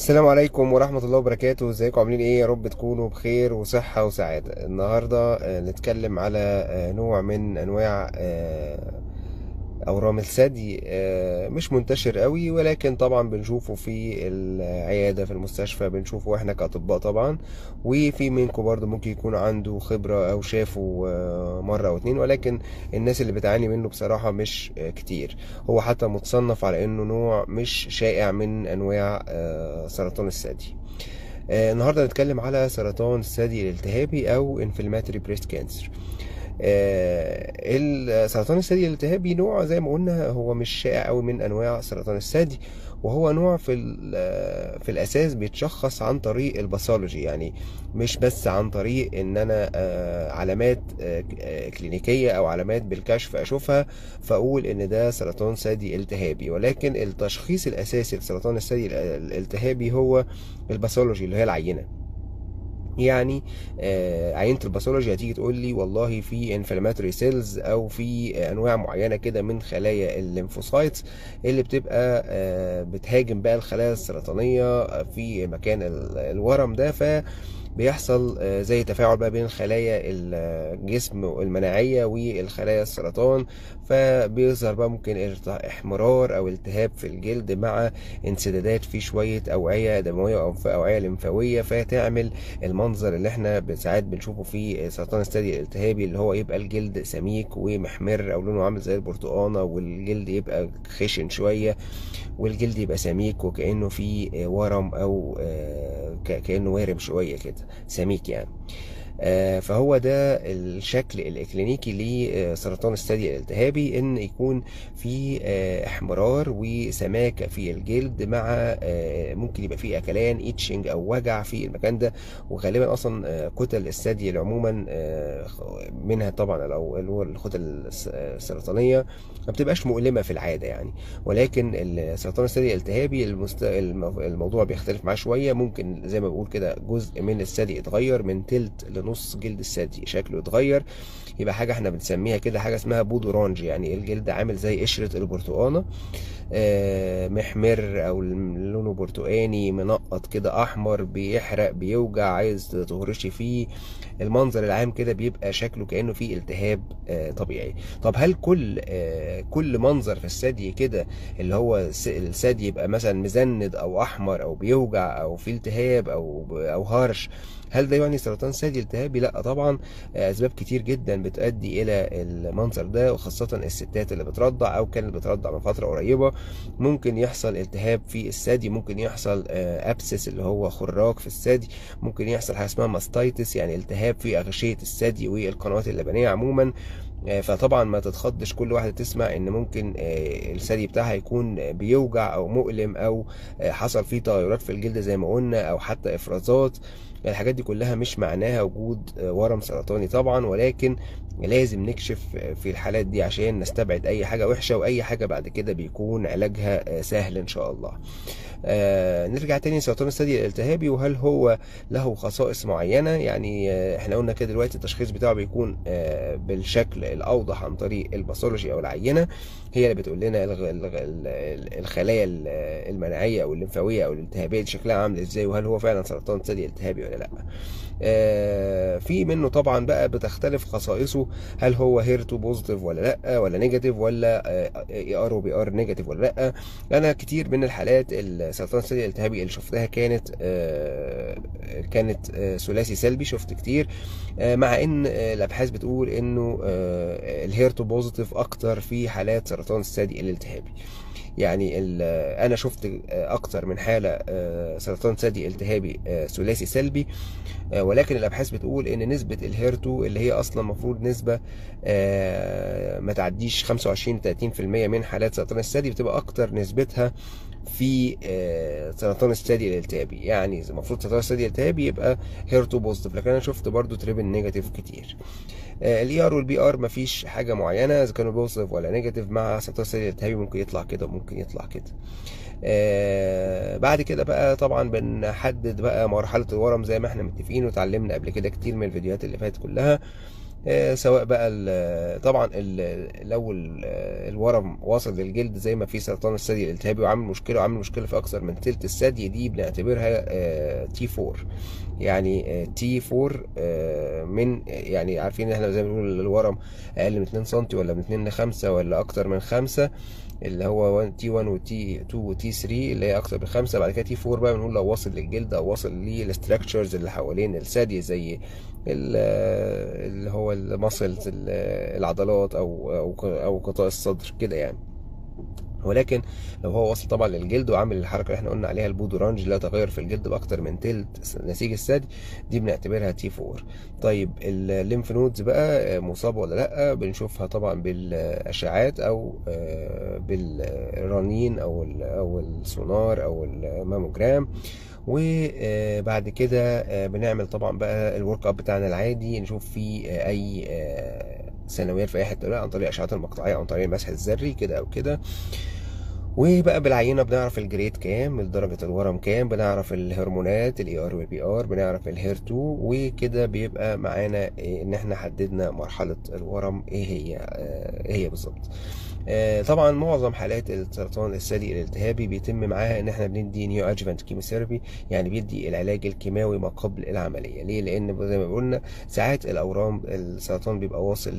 السلام عليكم ورحمة الله وبركاته ازيكم عاملين ايه يا رب تكونوا بخير وصحة وسعادة النهاردة آه، نتكلم على آه، نوع من انواع آه، اورام الثدي آه، مش منتشر قوي ولكن طبعا بنشوفه في العيادة في المستشفى بنشوفه واحنا كاطباء طبعا وفي منكم برضو ممكن يكون عنده خبرة او شافه آه، مرة او اتنين ولكن الناس اللي بتعاني منه بصراحة مش آه، كتير هو حتى متصنف على انه نوع مش شائع من انواع آه، سرطان الثدي آه، النهارده هنتكلم على سرطان الثدي الالتهابي او inflammatory breast cancer آه، ال- سرطان الثدي الالتهابي نوع زي ما قلنا هو مش شائع قوي من انواع سرطان الثدي وهو نوع في ال- في الاساس بيتشخص عن طريق الباثولوجي يعني مش بس عن طريق ان انا آه، علامات آه، آه، كلينيكيه او علامات بالكشف اشوفها فاقول ان ده سرطان ثدي التهابي ولكن التشخيص الاساسي لسرطان الثدي ال- الالتهابي هو الباثولوجي اللي هي العينه يعني آه، عينة الباثولوجي هتيجي تقول لي والله في انفلاماتوري سيلز او في انواع معينة كده من خلايا الليمفوسايتس اللي بتبقى آه، بتهاجم بقى الخلايا السرطانية في مكان ال- الورم ده ف بيحصل آه، زي تفاعل بقى بين خلايا الجسم المناعية والخلايا السرطان فبيظهر بقى ممكن ارت- احمرار او التهاب في الجلد مع انسدادات في شوية أوعية دموية أو في أوعية لمفاوية فتعمل المنظر اللي احنا ساعات بنشوفه في سرطان الثدي الالتهابي اللي هو يبقى الجلد سميك ومحمر او لونه عامل زي البرتقانه والجلد يبقى خشن شويه والجلد يبقى سميك وكانه فيه ورم او آه، ك- كانه وارم شويه كده سميك يعني آه، فهو ده الشكل الاكلينيكي لسرطان الثدي الالتهابي ان يكون في آه، احمرار وسماكه في الجلد مع آه، ممكن يبقى في اكلان ايتشنج او وجع في المكان ده وغالبا اصلا آه، كتل الثدي عموما آه، منها طبعا لو اللي هو الكتل الس- السرطانيه ما بتبقاش مؤلمه في العاده يعني ولكن السرطان الثدي الالتهابي المست... الم- الموضوع بيختلف معاه شويه ممكن زي ما بقول كده جزء من الثدي يتغير من تلت لنص جلد الثدي شكله يتغير يبقى حاجه احنا بنسميها كده حاجه اسمها بودورانج يعني الجلد عامل زي قشره البرتقانه آه، محمر او لونه برتقاني منقط كده احمر بيحرق بيوجع عايز تهرشي فيه المنظر العام كده بيبقى شكله كانه فيه التهاب آه، طبيعي طب هل كل آه، كل منظر في الثدي كده اللي هو الس- الثدي يبقى مثلا مزند او احمر او بيوجع او فيه التهاب او او هرش هل ده يعني سرطان ثدي التهابي لا طبعا آه، اسباب كتير جدا بتؤدي الى المنظر ده وخاصه الستات اللي بترضع او كانت بترضع من فتره قريبه ممكن يحصل التهاب في الثدي ممكن يحصل ابسس اللي هو خراج في الثدي ممكن يحصل حاجه اسمها ماستايتس يعني التهاب في اغشيه الثدي والقنوات اللبنيه عموما آه، فطبعا ما تتخضش كل واحده تسمع ان ممكن آه، الثدي بتاعها يكون بيوجع او مؤلم او آه، حصل فيه تغيرات في الجلد زي ما قلنا او حتى افرازات الحاجات دي كلها مش معناها وجود آه، ورم سرطاني طبعا ولكن لازم نكشف في الحالات دي عشان نستبعد اي حاجه وحشه واي حاجه بعد كده بيكون علاجها آه، سهل ان شاء الله آه نرجع تاني لسرطان الثدي الالتهابي وهل هو له خصائص معينة يعني آه احنا قلنا كده دلوقتي التشخيص بتاعه بيكون آه بالشكل الأوضح عن طريق الباثولوجي أو العينة هي اللي بتقول لنا الغ- الغ- ال- الخلايا ال- المناعية أو الليمفاوية أو الالتهابية دي شكلها عامل ازاي وهل هو فعلا سرطان ثدي التهابي ولا لا آه في منه طبعا بقى بتختلف خصائصه هل هو هيرتو بوزيتيف ولا لا ولا نيجاتيف ولا اي ار وبي ار نيجاتيف ولا لا انا كتير من الحالات السرطان الثدي الالتهابي اللي شفتها كانت آه، كانت آه، ثلاثي سلبي شفت كتير آه، مع ان آه، الابحاث بتقول انه آه، الهيرتو بوزيتيف اكتر في حالات سرطان الثدي الالتهابي يعني ال- انا شفت آه، اكتر من حاله آه، سرطان ثدي التهابي آه، ثلاثي سلبي آه، ولكن الابحاث بتقول ان نسبه الهيرتو اللي هي اصلا المفروض نسبه آه، ما تعديش 25 30% من حالات سرطان الثدي بتبقى اكتر نسبتها في آه، سرطان الثدي الالتهابي يعني المفروض سرطان الثدي الالتهابي يبقى هيرتو بوزيتيف لكن انا شفت برضو تريبل نيجاتيف كتير الاي ار والبي ار مفيش حاجه معينه اذا كانوا بوزيتيف ولا نيجاتيف مع سرطان الثدي الالتهابي ممكن يطلع كده وممكن يطلع كده آه بعد كده بقى طبعا بنحدد بقى مرحله الورم زي ما احنا متفقين وتعلمنا قبل كده كتير من الفيديوهات اللي فاتت كلها آه، سواء بقى ال- طبعا ال- لو ال- الورم واصل للجلد زي ما في سرطان الثدي الالتهابي وعامل مشكله وعامل مشكله في اكثر من تلت الثدي دي بنعتبرها تي 4 يعني تي 4 من يعني عارفين ان احنا زي ما بنقول الورم اقل من 2 سم ولا من 2 ل 5 ولا اكتر من 5 اللي هو تي 1 وتي 2 وتي 3 اللي هي اكتر من 5 بعد كده تي 4 بقى بنقول لو واصل للجلد او واصل للستراكشرز اللي حوالين الثدي زي ال- اللي هو المسلز العضلات او او او قطاع الصدر كده يعني ولكن لو هو وصل طبعا للجلد وعامل الحركه اللي احنا قلنا عليها البودورانج لا تغير في الجلد باكتر من تلت نسيج الثدي دي بنعتبرها تي 4 طيب الليمف نودز بقى مصابه ولا لا بنشوفها طبعا بالاشعاعات او آه، بالرنين او ال- او السونار او الماموجرام وبعد كده آه، بنعمل طبعا بقى الورك اب بتاعنا العادي نشوف فيه آه، اي آه، ثانويات في اي حته لا عن طريق الاشعات المقطعيه او عن طريق المسح الذري كده او كده وبقى بالعينه بنعرف الجريد كام درجه الورم كام بنعرف الهرمونات الاي ار والبي ار بنعرف الهير 2 وكده بيبقى معانا إيه ان احنا حددنا مرحله الورم ايه هي آه، ايه هي بالظبط آه، طبعا معظم حالات السرطان الثدي الالتهابي بيتم معاها ان احنا بندي نيو ادجفانت كيموثيرابي يعني بيدي العلاج الكيماوي ما قبل العمليه ليه لان زي ما قلنا ساعات الاورام السرطان بيبقى واصل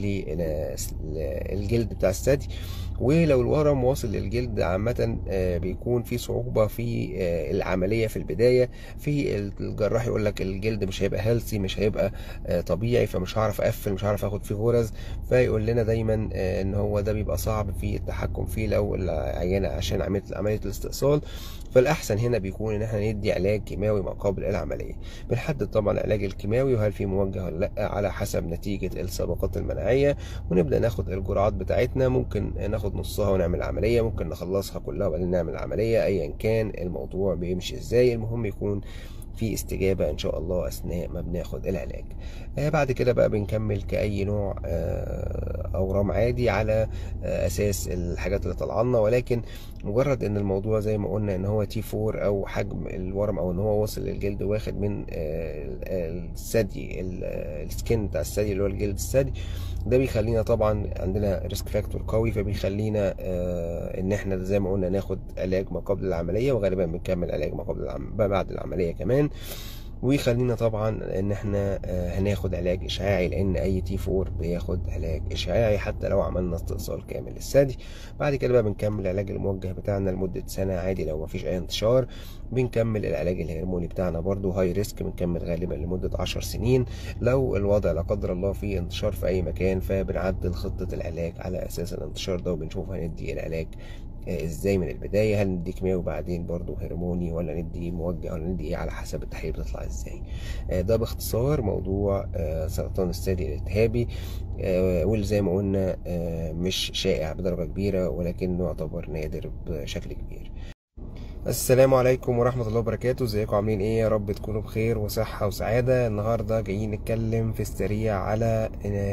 للجلد بتاع الثدي ولو الورم واصل للجلد عامة آه، بيكون في صعوبة في آه، العملية في البداية في الجراح يقول لك الجلد مش هيبقى هيلثي مش هيبقى آه، طبيعي فمش هعرف اقفل مش هعرف اخد فيه غرز فيقول لنا دايما آه، ان هو ده بيبقى صعب في التحكم فيه لو العيانة عشان عملية عملية الاستئصال فالاحسن هنا بيكون ان احنا ندي علاج كيماوي ما قبل العملية بنحدد طبعا العلاج الكيماوي وهل في موجه ولا لا على حسب نتيجة السابقات المناعية ونبدأ ناخد الجرعات بتاعتنا ممكن ناخد نصها ونعمل عملية ممكن نخلصها كلها وبعدين نعمل عملية ايا كان الموضوع بيمشي ازاي المهم يكون في استجابة إن شاء الله أثناء ما بناخد العلاج آه بعد كده بقى بنكمل كأي نوع آه أورام عادي على آه أساس الحاجات اللي طلعنا ولكن مجرد إن الموضوع زي ما قلنا إن هو تي 4 أو حجم الورم أو إن هو واصل للجلد واخد من آه الثدي السكين بتاع الثدي اللي هو الجلد الثدي ده بيخلينا طبعا عندنا ريسك فاكتور قوي فبيخلينا آه ان احنا زي ما قلنا ناخد علاج ما قبل العمليه وغالبا بنكمل علاج ما قبل العم... بعد العمليه كمان ويخلينا طبعا ان احنا آه هناخد علاج اشعاعي لان اي تي 4 بياخد علاج اشعاعي حتى لو عملنا استئصال كامل للثدي بعد كده بقى بنكمل العلاج الموجه بتاعنا لمده سنه عادي لو مفيش اي انتشار بنكمل العلاج الهرموني بتاعنا برضو هاي ريسك بنكمل غالبا لمده 10 سنين لو الوضع لا قدر الله فيه انتشار في اي مكان فبنعدل خطه العلاج على اساس الانتشار ده وبنشوف هندي العلاج ازاي من البدايه هل ندي كيماوي وبعدين برضه هرموني ولا ندي موجه ولا ندي ايه على حسب التحليل بتطلع ازاي ده باختصار موضوع سرطان الثدي الالتهابي واللي زي ما قلنا مش شائع بدرجه كبيره ولكنه يعتبر نادر بشكل كبير السلام عليكم ورحمة الله وبركاته ازيكم عاملين ايه يا رب تكونوا بخير وصحة وسعادة النهاردة جايين نتكلم في السريع على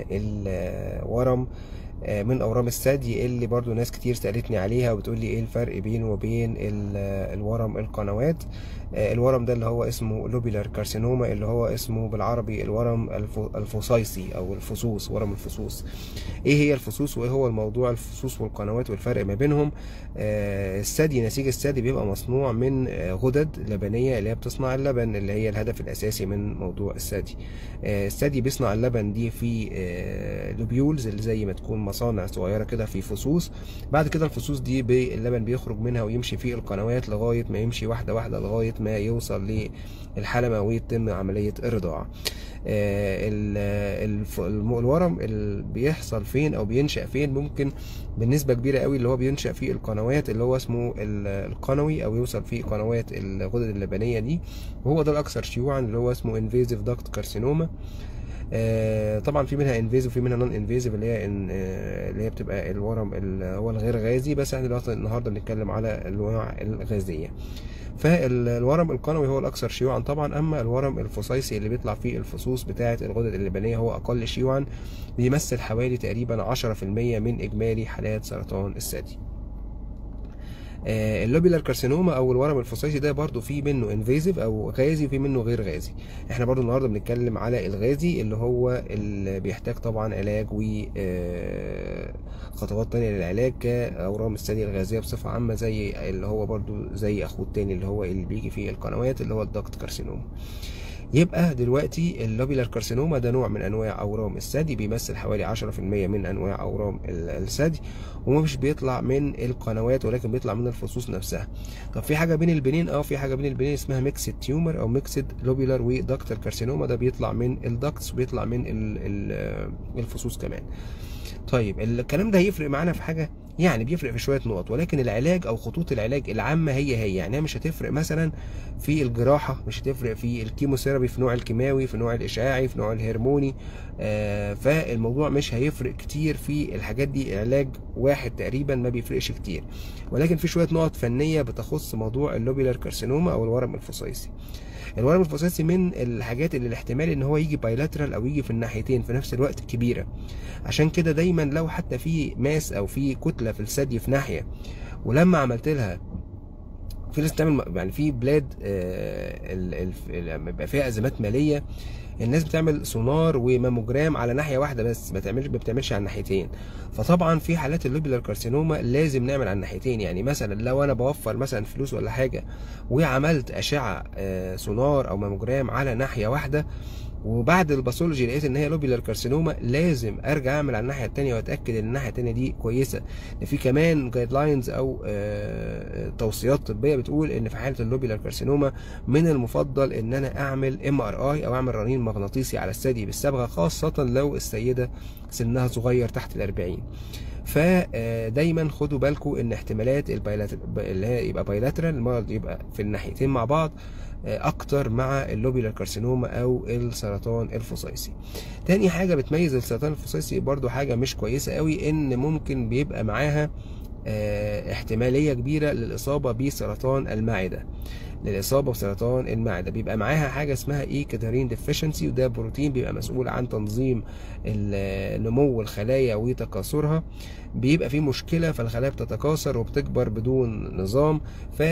الورم من اورام الثدي اللي برضو ناس كتير سالتني عليها وبتقول لي ايه الفرق بينه وبين الورم القنوات الورم ده اللي هو اسمه لوبيلار كارسينوما اللي هو اسمه بالعربي الورم الفصيصي او الفصوص ورم الفصوص ايه هي الفصوص وايه هو الموضوع الفصوص والقنوات والفرق ما بينهم الثدي نسيج الثدي بيبقى مصنوع من غدد لبنيه اللي هي بتصنع اللبن اللي هي الهدف الاساسي من موضوع الثدي الثدي بيصنع اللبن دي في لوبيولز اللي زي ما تكون مصانع صغيره كده في فصوص بعد كده الفصوص دي بي اللبن بيخرج منها ويمشي في القنوات لغايه ما يمشي واحده واحده لغايه ما يوصل للحلمه ويتم عمليه الرضاعه الورم اللي بيحصل فين او بينشا فين ممكن بنسبه كبيره قوي اللي هو بينشا في القنوات اللي هو اسمه القنوي او يوصل في قنوات الغدد اللبنيه دي وهو ده الاكثر شيوعا اللي هو اسمه انفيزيف داكت كارسينوما آه طبعا في منها انفيزيف وفي منها نون انفيزيف اللي هي آه اللي هي بتبقى الورم اللي هو الغير غازي بس احنا دلوقتي النهارده بنتكلم على الانواع الغازيه فالورم القنوي هو الاكثر شيوعا طبعا اما الورم الفصيصي اللي بيطلع فيه الفصوص بتاعه الغدد اللبنيه هو اقل شيوعا بيمثل حوالي تقريبا 10% من اجمالي حالات سرطان الثدي آه، اللوبيلار كارسينوما او الورم الفصيصي ده برضو في منه انفيزيف او غازي وفي منه غير غازي احنا برضو النهارده بنتكلم على الغازي اللي هو اللي بيحتاج طبعا علاج و آه، خطوات تانية للعلاج كأورام الثدي الغازية بصفة عامة زي اللي هو برضو زي أخوه التاني اللي هو اللي بيجي فيه القنوات اللي هو الدكت كارسينوما يبقى دلوقتي اللوبيلار كارسينوما ده نوع من انواع اورام الثدي بيمثل حوالي 10% من انواع اورام الثدي ومش بيطلع من القنوات ولكن بيطلع من الفصوص نفسها طب في حاجه بين البنين اه في حاجه بين البنين اسمها ميكسد تيومر او ميكسد لوبيلار ودكتر كارسينوما ده بيطلع من الدكتس وبيطلع من الفصوص كمان طيب الكلام ده هيفرق معانا في حاجه يعني بيفرق في شويه نقط ولكن العلاج او خطوط العلاج العامه هي هي يعني هي مش هتفرق مثلا في الجراحه مش هتفرق في الكيموثيرابي في نوع الكيماوي في نوع الاشعاعي في نوع الهرموني آه فالموضوع مش هيفرق كتير في الحاجات دي علاج واحد تقريبا ما بيفرقش كتير ولكن في شويه نقط فنيه بتخص موضوع اللوبيلار كارسينوما او الورم الفصيصي الورم الفصيصي من الحاجات اللي الاحتمال ان هو يجي بايلاترال او يجي في الناحيتين في نفس الوقت كبيره عشان كده دايما لو حتى في ماس او في كتله في الثدي في ناحيه ولما عملت لها في ناس بتعمل يعني في بلاد لما بيبقى فيها ازمات ماليه الناس بتعمل سونار وماموجرام على ناحيه واحده بس ما تعملش ما بتعملش على الناحيتين فطبعا في حالات اللوبيلار كارسينوما لازم نعمل على الناحيتين يعني مثلا لو انا بوفر مثلا فلوس ولا حاجه وعملت اشعه سونار او ماموجرام على ناحيه واحده وبعد الباثولوجي لقيت ان هي لوبيلار كارسينوما لازم ارجع اعمل على الناحيه الثانيه واتاكد ان الناحيه الثانيه دي كويسه ان في كمان جايد لاينز او توصيات طبيه بتقول ان في حاله اللوبيلار كارسينوما من المفضل ان انا اعمل ام ار اي او اعمل رنين مغناطيسي على الثدي بالصبغه خاصه لو السيده سنها صغير تحت الأربعين فدايما خدوا بالكم ان احتمالات اللي هي يبقى بايلاترال المرض يبقى في الناحيتين مع بعض اكتر مع اللوبيلار كارسينوما او السرطان الفصيصي تاني حاجه بتميز السرطان الفصيصي برضو حاجه مش كويسه قوي ان ممكن بيبقى معاها احتماليه كبيره للاصابه بسرطان المعده للاصابه بسرطان المعده بيبقى معاها حاجه اسمها اي كاتارين ديفيشنسي وده بروتين بيبقى مسؤول عن تنظيم نمو الخلايا وتكاثرها بيبقى في مشكله فالخلايا بتتكاثر وبتكبر بدون نظام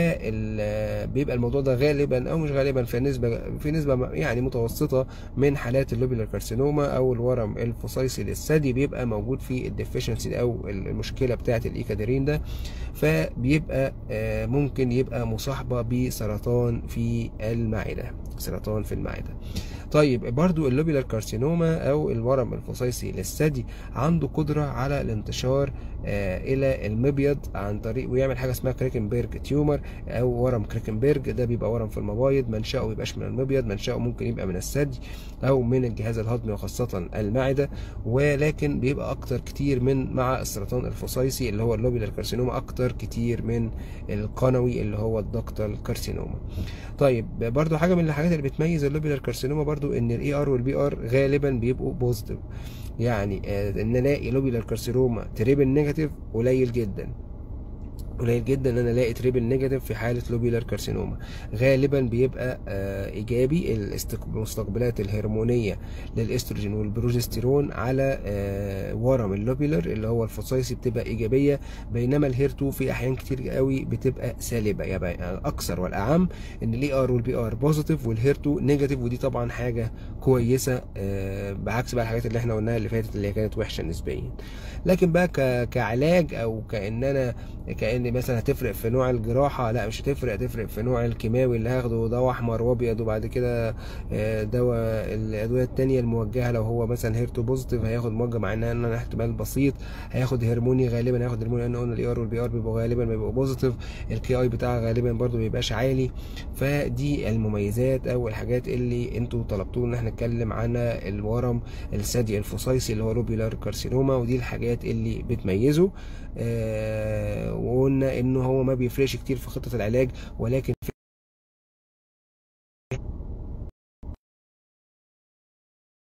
فبيبقى الموضوع ده غالبا او مش غالبا في نسبه في نسبه يعني متوسطه من حالات اللوبيلار كارسينوما او الورم الفصيصي للثدي بيبقى موجود في الديفيشنسي او المشكله بتاعه الايكادرين ده فبيبقى ممكن يبقى مصاحبه بسرطان في المعده سرطان في المعده طيب برضو اللوبيلار كارسينوما او الورم الفصيصي للثدي عنده قدره على الانتشار آه الى المبيض عن طريق ويعمل حاجه اسمها كريكنبرج تيومر او ورم كريكنبرج ده بيبقى ورم في المبايض منشأه ما يبقاش من المبيض منشأه ممكن يبقى من الثدي او من الجهاز الهضمي وخاصه المعده ولكن بيبقى اكتر كتير من مع السرطان الفصيصي اللي هو اللوبيلار كارسينوما اكتر كتير من القنوي اللي هو الدكتال كارسينوما طيب برضو حاجه من الحاجات اللي بتميز اللوبيلار كارسينوما برضو ان الاي ار والبي ار غالبا بيبقوا بوزيتيف يعني ان الاقي لوبيلار كارسينوما تريبل نيجاتيف قليل جدا قليل جدا ان انا الاقي تريبل نيجاتيف في حاله لوبيلار كارسينوما غالبا بيبقى آه ايجابي المستقبلات الهرمونيه للاستروجين والبروجستيرون على آه ورم اللوبيلر اللي هو الفصيصي بتبقى ايجابيه بينما الهيرتو في احيان كتير قوي بتبقى سالبه يعني الاكثر والاعم ان الاي ار والبي ار بوزيتيف والهيرتو نيجاتيف ودي طبعا حاجه كويسه آه بعكس بقى الحاجات اللي احنا قلناها اللي فاتت اللي كانت وحشه نسبيا لكن بقى كعلاج او كان انا كان مثلا هتفرق في نوع الجراحه لا مش هتفرق هتفرق في نوع الكيماوي اللي هاخده دواء احمر وابيض وبعد كده دواء الادويه التانية الموجهه لو هو مثلا هيرتو بوزيتيف هياخد موجه مع ان انا احتمال بسيط هياخد هرموني غالبا هياخد هرموني لان قلنا الاي ار والبي ار بيبقوا غالبا بيبقوا بوزيتيف الكي اي بتاعها غالبا برده ما بيبقاش عالي فدي المميزات او الحاجات اللي انتوا طلبتوا ان احنا نتكلم عنها الورم الثدي الفصيصي اللي هو لوبيلار كارسينوما ودي الحاجات اللي بتميزه آه وقلنا انه هو ما بيفرقش كتير في خطه العلاج ولكن في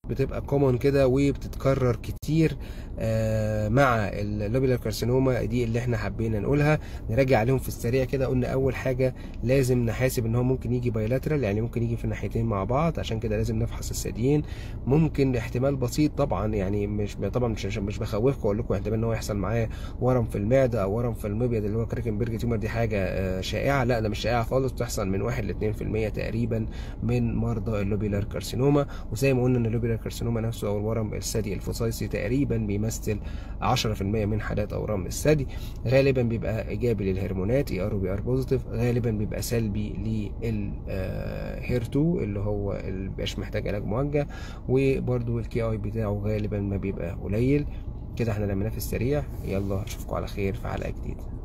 بتبقى كومون كده وبتتكرر كتير آه، مع اللوبيلار كارسينوما دي اللي احنا حبينا نقولها نراجع عليهم في السريع كده قلنا اول حاجه لازم نحاسب ان هو ممكن يجي بايلاترال يعني ممكن يجي في الناحيتين مع بعض عشان كده لازم نفحص الثديين ممكن احتمال بسيط طبعا يعني مش طبعا مش مش بخوفكم اقول لكم احتمال ان هو يحصل معاه ورم في المعده او ورم في المبيض اللي هو كراكنبرج تيومر دي حاجه آه، شائعه لا ده مش شائعه خالص بتحصل من 1 ل 2% تقريبا من مرضى اللوبيلار كارسينوما وزي ما قلنا ان اللوبيلار كارسينوما نفسه او الورم الثدي الفصيصي تقريبا بيمثل 10% من حالات اورام الثدي غالبا بيبقى ايجابي للهرمونات اي ار وبي ار بوزيتيف غالبا بيبقى سلبي للهير 2 اللي هو اللي مبيبقاش محتاج علاج موجه وبرده الكي اي بتاعه غالبا ما بيبقى قليل كده احنا لميناه في السريع يلا اشوفكم على خير في حلقه جديده